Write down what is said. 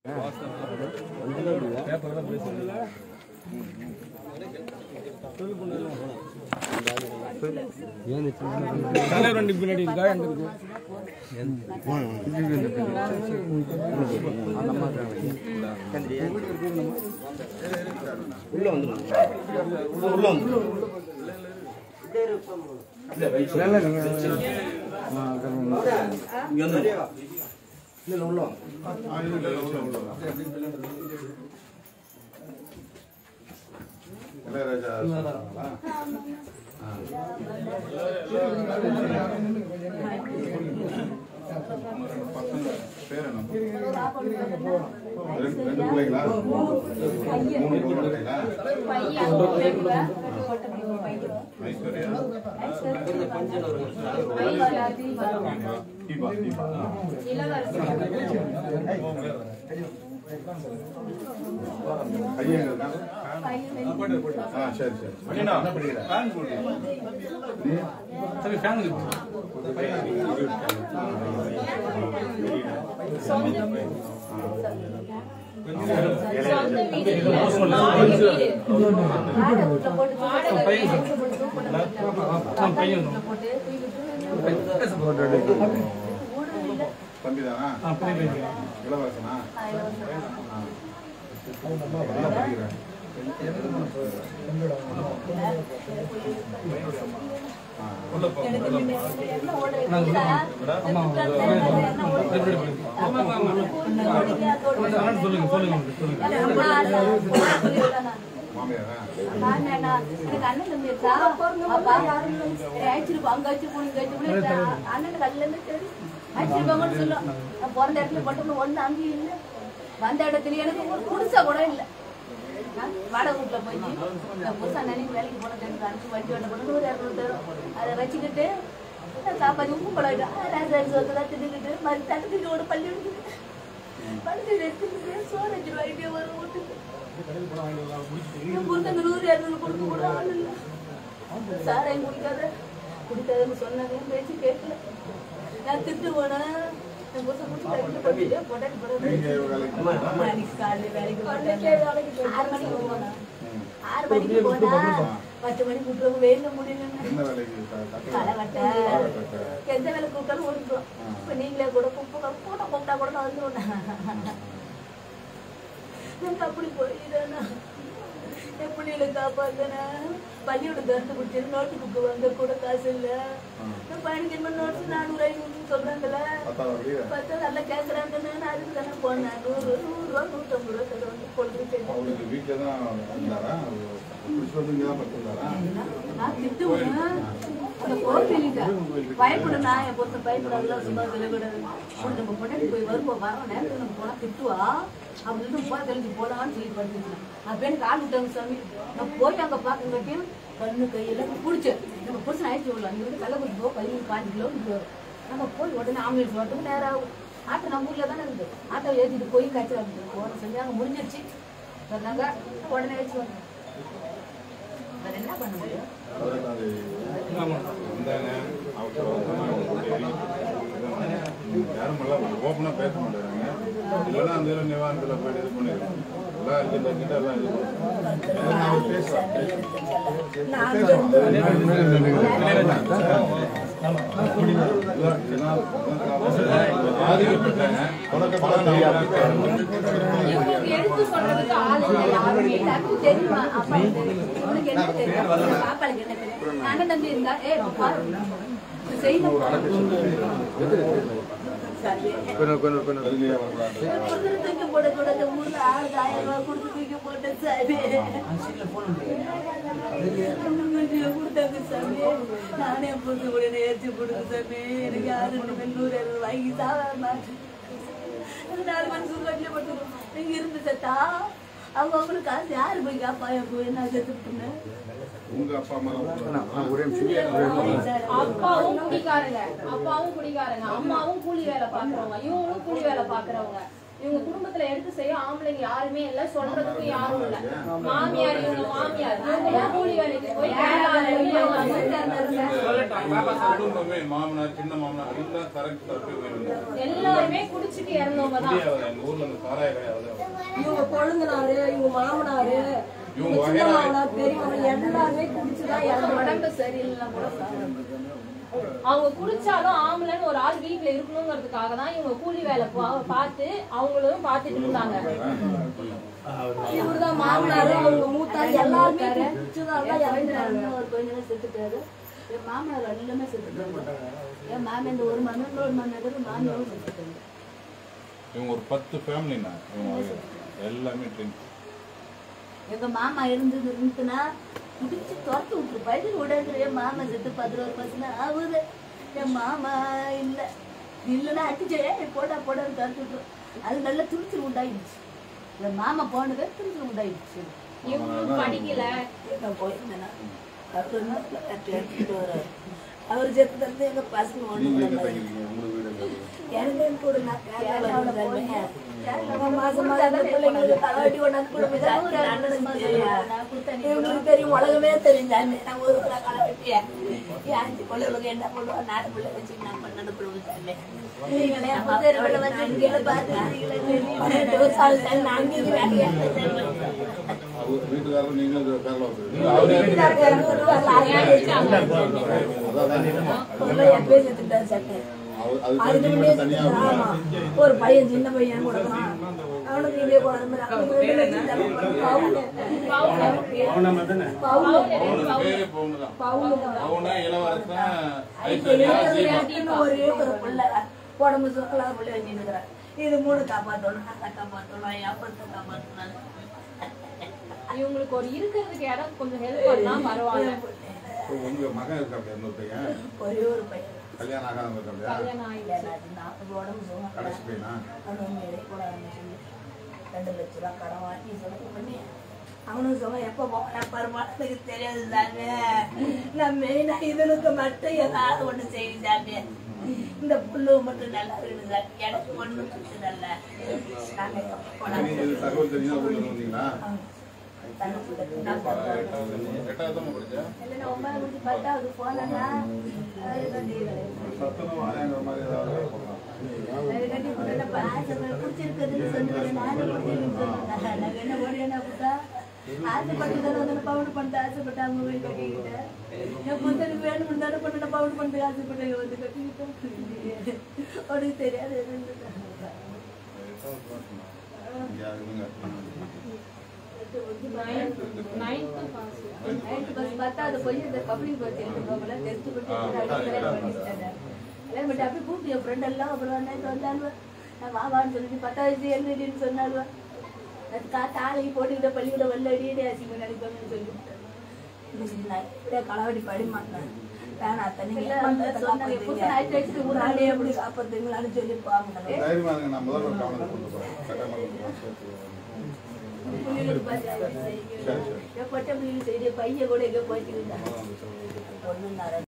தலைவர் வண்டி பின்னாடி இருக்கா எங்க இருக்கு இளையராஜா பேர் என்ன ரெண்டு ரெண்டு பிள்ளைங்களா மூணு பிள்ளைங்களா ஐஸ்வர்யா தீபா தீபா பையன் எங்க இருக்கான் ஆ சரி சரி என்ன படிக்கிறேன் நீ சரி ஃபேன் இருக்கு பையன் தம்பி தானா ஆ பெரிய பையன் இளவரசனா நல்லா படிக்கிறேன் சொல்லுங்க சொல்லுங்க சொல்லுங்க மாமியாரா எனக்கு அண்ணன் தம்பி இருக்கா அப்பா அழைச்சிருப்போம் அங்க வச்சு போன இங்க வச்சு அண்ணன் கல்ல இருந்து சரி அழைச்சிருப்பாங்கன்னு சொல்லும் நான் பிறந்த இடத்துல பட்டு ஒண்ணு அங்கேயும் இல்லை வந்த இடத்துல எனக்கு ஒரு குடிசை கூட இல்லை நான் வாடகை வீட்டுல போய் நான் புதுசா நினைக்கு வேலைக்கு போனது எனக்கு அனுப்பிச்சு வண்டி வண்டி கொண்டு ஒரு இரநூறு தரும் அதை வச்சுக்கிட்டு நான் சாப்பாடு உப்பு பழகிட்டேன் ராசாரி சோத்தெல்லாம் தின்னுக்கிட்டு மறு தட்டுக்கிட்டு ஒரு பள்ளி எடுத்துக்கிட்டு படுத்து எடுத்துக்கிட்டு சோறு வச்சு வாங்கிட்டே வரும் வீட்டுக்கு என் புருஷனுக்கு நூறு இரநூறு கொடுக்க கூட ஆள் இல்லை சாராயம் குடிக்காத குடிக்காதன்னு சொன்னாங்க என் பேச்சு கேட்கல நான் திட்டு போனேன் என் புருஷன் குடிச்சு கையில போட்டுட்டு பொட்டாட்டி நீங்க போடுறது வேலைக்கு போறீங்களா? அன்னைக்கு காலையில வேலைக்கு போனேன் ஆறு மணிக்கு போனேன் ஆறு மணிக்கு போனா பத்து மணிக்கு விட்டுருவோம் வெயில முடியல என்ன வேலைக்கு க- கட்டடம்? களை வெட்ட களை வெட்ட. எந்த வேலை கூப்பிட்டாலும் ஓடிக்கிறோம் இப்ப நீங்களே கூட கூப்பிட்டு கூட்ட கூப்பிட்டா கூட நான் வந்து எனக்கு அப்படி போயிடுறேன்னா என் பிள்ளைகளை காப்பாத்தனா பள்ளியோட திறந்து குடிச்சிரு நோட்டு புக்கு வாங்க கூட காசு இல்ல நான் பதினஞ்சு மணி நோட்டு நானூறு ஐநூறு சொல்றாங்கல்ல பத்தாவது வரையா? பார்த்தா நல்லா கேட்கறாங்கன்னு நான் அதுக்கு தானே போனேன் நூறு நூறு ரூபா நூற்றம்பது ரூபா தருவாங்க பொழுது அவருக்கு வீட்டுல தான் இருந்தாரா குடிச்சு வந்து இங்க தான் படுத்திருந்தாரா நான் திட்டுவேன் அந்த கோவிலுக்கு பயப்பட நான் என் பொருத்த பயப்படாதுல சும்மா விலகிடாது நம்ம பொண்ணு போய் வருவோம் வர நேரத்தில் நம்ம போனா திட்டுவா அப்படின்னு போய் தெளிஞ்சு போலான்னு சொல்லி படுத்துக்கலாம் அப்ப எனக்கு ஆள் விட்டாங்க சாமி நான் போய் அங்க பார்க்கங்காட்டியும் கண்ணு கையெல்லாம் பிடிச்சேன் நம்ம புருஷன் ஆயிடுச்சு விடலாம் இங்க வந்து கள்ளக்குடி போ பதினஞ்சு பாஞ்சு கிலோ வரும் நம்ம போய் உடனே ஆம்புலன்ஸ் வரட்டுக்கு நேரம் ஆகும் ஆட்டோ நம்ம ஊர்ல தானே இருக்கு ஆட்டோ ஏற்றிட்டு போய் கட்சி போன சொல்லி அங்கே முடிஞ்சிருச்சு சொன்னாங்க உடனே வச்சு வந்தேன் வேற என்ன பண்ண முடியும் பதினெட்டாம் தேதி வந்தாங்க அவசரம் யாரும் எல்லாம் ஓப்பனாக பேச மாட்டேறாங்க இல்லைன்னா அந்த இதில் நிவாரணத்தில் போயிட்டு இது பண்ணிடுவோம் எல்லாம் கிட்ட கிட்ட எல்லாம் இது பண்ணுவோம் அவர் பேசுவார் பாதிக்கப்பட்டாங்க இவங்களுக்கு எடுத்து சொல்றதுக்கு ஆள் இல்லை யாருமே எல்லாருக்கும் தெரியுமா அப்பா உனக்கு என்ன தெரியும் பாப்பாளுக்கு என்ன தெரியும் அண்ணன் தம்பி இருந்தா ஏ பாரு அதுலேயே வரலாறு தூக்கி போட கூட இந்த ஊர்ல ஆளுக்கு ஆயிரம் ரூபாய் கொடுத்து தூக்கி போட்ட சாமி கொடுத்தாங்க சாமி நானே புது உடனே ஏற்றி கொடுங்க சாமி எனக்கு யாரு நூறு இரநூறு வாங்கி சாவாம நாலு மனுஷன் கட்டில பட்டுரும் நீங்க இருந்து செத்தா அவங்க அவங்களுக்கு காசு யாரு போய் அப்பா போய் நான் செத்துட்டேன் உங்க அப்பா அம்மா அப்பாவும் குடிக்காரங்க அப்பாவும் குடிக்காரங்க அம்மாவும் கூலி வேலை பாக்குறவங்க இவங்களும் கூலி வேலை பாக்குறவங்க இவங்க குடும்பத்துல எடுத்து செய்ய ஆம்பளைங்க யாருமே இல்ல சொல்றதுக்கு யாரும் இல்ல மாமியார் இவங்க மாமியார் இவங்க தான் கூலி வேலைக்கு போய் கேரளால இருந்து அவங்க குடும்பமே மாமனார் சின்ன மாமனார் எல்லாம் கரெக்ட் தப்பி போயிருந்தாங்க எல்லாருமே குடிச்சிட்டு இறந்தவங்க தான் எங்க ஊர்ல இந்த சாராய கிடையாது இவங்க கொழுந்தனாரு இவங்க மாமனாரு இவங்க இவங்க சின்ன வகையறா- மாமனார் பெரிய மாமனார் எல்லாருமே குடிச்சுதான் இறந்து உடம்பு சரியில்லைன்னா கூட சாப்பிடுறாங்க. அவங்க குடிச்சாலும் ஆம்பளைன்னு ஒரு ஆள் வீட்டுல இருக்கணுங்கிறதுக்காக தான் இவங்க கூலி வேலை பா- பார்த்து அவங்களும் பார்த்துட்டு இருந்தாங்க இவருதான் மாமனாரு அவங்க மூத்தாரு எல்லாருமே குடிச்சுதான் தான் இறந்துட்டாங்க அண்ணன் ஒரு பையனும் செத்துட்டாரு என் மாமனார் எல்லாமே செத்துட்டாங்க என் மாமன் இந்த ஒரு மகன் ஒரு மகன் மாமியாவும் செத்துட்டாங்க இவங்க ஒரு பத்து ஃபேமிலிண்ணா இவங்க வகையில. எல்லாமே ட்ரிங்க்ஸ் எங்க மாமா இருந்தது இருந்துச்சுன்னா குடிச்சு துரத்து விட்டுரு பயிர் விடாது என் மாமா செத்து பதினோரு பசங்க ஆகுது என் மாமா இல்ல இல்லைன்னா அடிச்சே போடா போடான்னு துரத்து விட்டுரும் அது நல்ல துணிச்சல் உண்டாயிடுச்சு என் மாமா போனது துணிச்சல் உண்டாயிடுச்சு இவங்களும் படிக்கல நான் போயிருந்தேன்னா அவர் நாட்டில் கட்டி எடுத்துட்டு வர்றாரு அவர் செத்து தந்து எங்க பசங்க ஒண்ணு நீங்க கூட எங்க இல்லை. தங்கிருக்கீங்க உங்களுக்கு வீடு எங்க இருக்கு? எனக்கு கூட நான் கேரளாவுல போனேன். மாசம் மாசம் அந்த பிள்ளைங்களுக்கு தலைவலி கொண்டாந்து கொடுப்பேன். ஒரு அண்ணனுக்கு தெரியும். இவங்களுக்கு தெரியும் உலகமே தெரியும் சாமி. நான் ஒரு கிலோ களைவெட்டிய. என் அஞ்சு பிள்ளைகளுக்கு என்ன பண்ணுவோம் நாலு பிள்ளை வச்சு நான் பண்ணது கொடுப்பேன் சாமி. நீங்களே அப்ப தெருவுல வந்து இங்கேயே பார்த்துருக்கீங்களே தெரியும். பன்னெண்டு வருஷம் ஆகுது சாமி. நான் அங்கேயும் வேலைக்கு ஏறிட்டேன் சாமி. அவங்க வீட்டுக்காரரும் நீங்களும் இது கேரளா போயிருக்கீங்க. அவரு எங்க வீட்டுக்காரங்க ஒரு வருஷம் ஆகுது. அதான் ஒரு என் பேர் செத்துட்டாரு சாமி. அவர் அது அதுக்கு தெரிஞ்சு முன்னாடி மட்டும் தனியா ஆமா. போயிருக்காங்க. ஒரு பையன் சின்ன பையன் கொடுக்கலாம் அவனுக்கு இதே குழம்பு அவன மாதிரி தானே அவனுக்கு பேரே பவுனுதான். பவுனு, இளவரசன், ஐஸ்வர்யா, சீமா. ஒரே ஒரு பிள்ளை உடம்பு சுக்கலாத பிள்ளை வச்சுருக்கிறேன் இது மூணு காப்பாற்றணும் அதை காப்பாற்றணும் என் அப்பத்தை காப்பாற்றணும் இவங்களுக்கு ஒரு இருக்கிறதுக்கு இடம் கொஞ்சம் ஹெல்ப் பண்ணா பரவாயில்ல இப்போ உங்க மகன் இருக்காப்ல இன்னொரு பையன் ஒரே ஒரு பையன் கல்யாணம் ஆகாதவங்க இருக்காப்லையா கல்யாணம் ஆயிடுச்சு நாற்பது உடம்பு சுகம் கடைசி பையனா அவனும் இடையே கூட சொல்லி ரெண்டு லட்ச ரூபா கடன் வாங்கி சொல்லி பண்ணி அவனும் சொல்ல எப்போ போனேன் பருமானத்துக்கு தெரியாது சாமி நான் மெயினாக இதனுக்கு மட்டும் ஏதாவது ஒன்று செய்யும் சாமி இந்த புல்லு மட்டும் நல்லா இருக்குது சாமி எனக்கு ஒன்றும் பிரச்சனை இல்லை நீங்க இது தகவல் தெரிஞ்சா ஊர்ல வந்தீங்களா நாங்கள் எட்டாவது தான் படிச்சா இல்லைன்னா ஒன்பது மணிக்கு பத்தாவது போனேன்னா அது கட்டி சத்துணவு ஆலயங்கிற மாதிரி ஏதாவது போடலாம். அது கட்டி போட்டேன்னா ஆசைப்பட்டு பிடிச்சிருக்குதுன்னு சொன்னது நானே பிடிச்சிருக்குன்னு சொன்னேன் நான் என்ன ஓடினா கூட்டா ஆசைப்பட்டு தானே வந்து பவுன் பண்ணிட்டு ஆசைப்பட்டு அவங்க போய் கட்டிக்கிட்டேன் என் புத்தனுக்கு வேணும் தானே பண்ண பவுன் பண்ணிட்டு ஆசைப்பட்டு வந்து கட்டிக்கிட்டேன் உனக்கு தெரியாது இங்க இருங்க. நைன்த்து பாஸ் நைட்டு பஸ் பார்த்தா அது போய் இந்த பப்ளிக் பஸ் எடுத்துக்கோங்கள டெஸ்ட் பண்ணி கல்யாணம் பண்ணிட்டாங்க கல்யாணம் பண்ணி அப்படியே கூப்பிட்டு என் ஃப்ரெண்ட் எல்லாம் அப்புறம் அன்னைக்கு வந்தாலும் நான் வாவான்னு சொல்லிட்டு பத்தாவது எழுதின்னு சொன்னாலும் அது கா தாளைக்கு போட்டுக்கிட்ட பள்ளிக்கூட வெள்ளடியே அசிங்க நினைப்பாங்கன்னு சொல்லிவிட்டேன் இப்படியே களவாடி படி மாட்டேன் வேணாம் தனிங்க ஒரு ஆளே எப்படி காப்பாத்துங்களான்னு சொல்லி பாருங்க தைரியமா இருங்க. நான் முதல்வர் கவனத்துக்கு கொண்டு போறேன். சட்டமன்றத்துக்கு சேர்த்து பிள்ளைகளுக்கு பார்த்து சரி, சரி. பட்ட பிள்ளைகள் செய்ய பையன் கூட எங்க போயிட்டு முதல்வர் சொல்லுங்க. ஒண்ணு